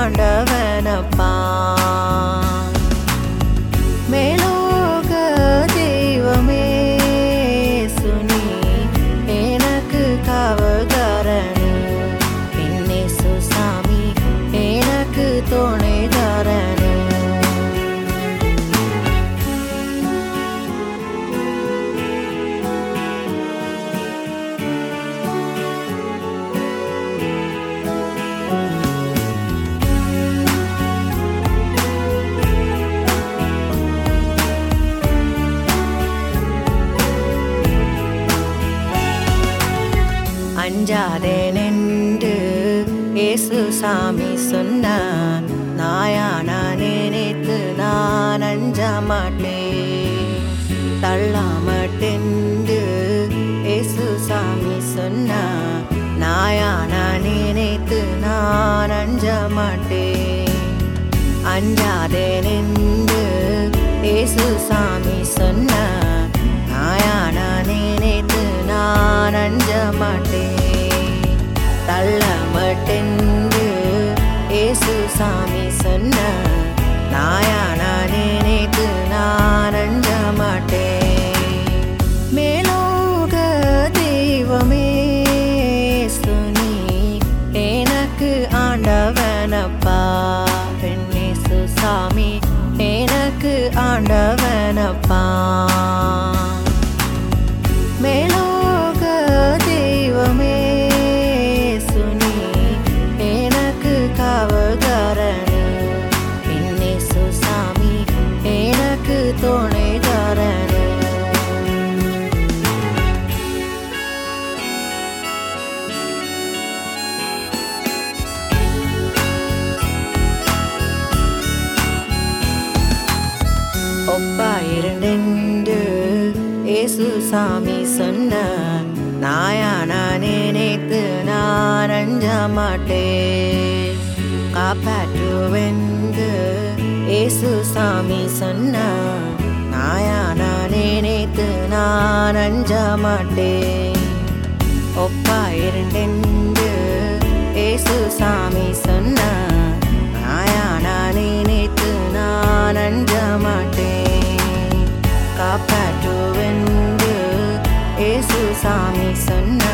ஆண்டவனப்பா மேலோக தெய்வமே சுனி எனக்கு காவகாரணி என்னே சுசாமி எனக்கு துணை தரணி அஞ்சாதே நின்று இயேசு சாமி சொன்னார் நாயானா நினைத்து நான் அஞ்ச மாட்டேன் தள்ளாமட்டென்று இயேசு சாமி சொன்னார் நாயானா நினைத்து நான் அஞ்ச மாட்டேன் அஞ்சாதே நின்று இயேசு சாமி சொன்னார் நாயானா நினைத்து நான் அஞ்ச மாட்டேன் தள்ள மட்டென்று இயேசு சாமி சொன்னார் நாயானா நினைத்து நான் அஞ்ச மாட்டேன் மேலோக தெய்வமே சுனி எனக்கு ஆண்டவனப்பா பெண்ணே சுசாமி எனக்கு ஆண்டவனப்பா மேலோக தெய்வமே சுனி எனக்கு காவகாரணி பெண்ணே சுசாமி எனக்கு துணை தரணி ஒப்பா இரண்டென்று இயேசு சாமி சொன்னார் நாயானா நினைத்து நான் அஞ்ச மாட்டேன் காப்பாற்றுவென்று இயேசு சாமி சொன்னார் நாயானா நினைத்து நான் அஞ்ச மாட்டேன் ஒப்பா இரண்டென்று இயேசு சாமி சொன்னார் நாயானா நினைத்து நான் அஞ்ச மாட்டேன் காப்பாற்றுவென்று இயேசு சாமி சொன்னார்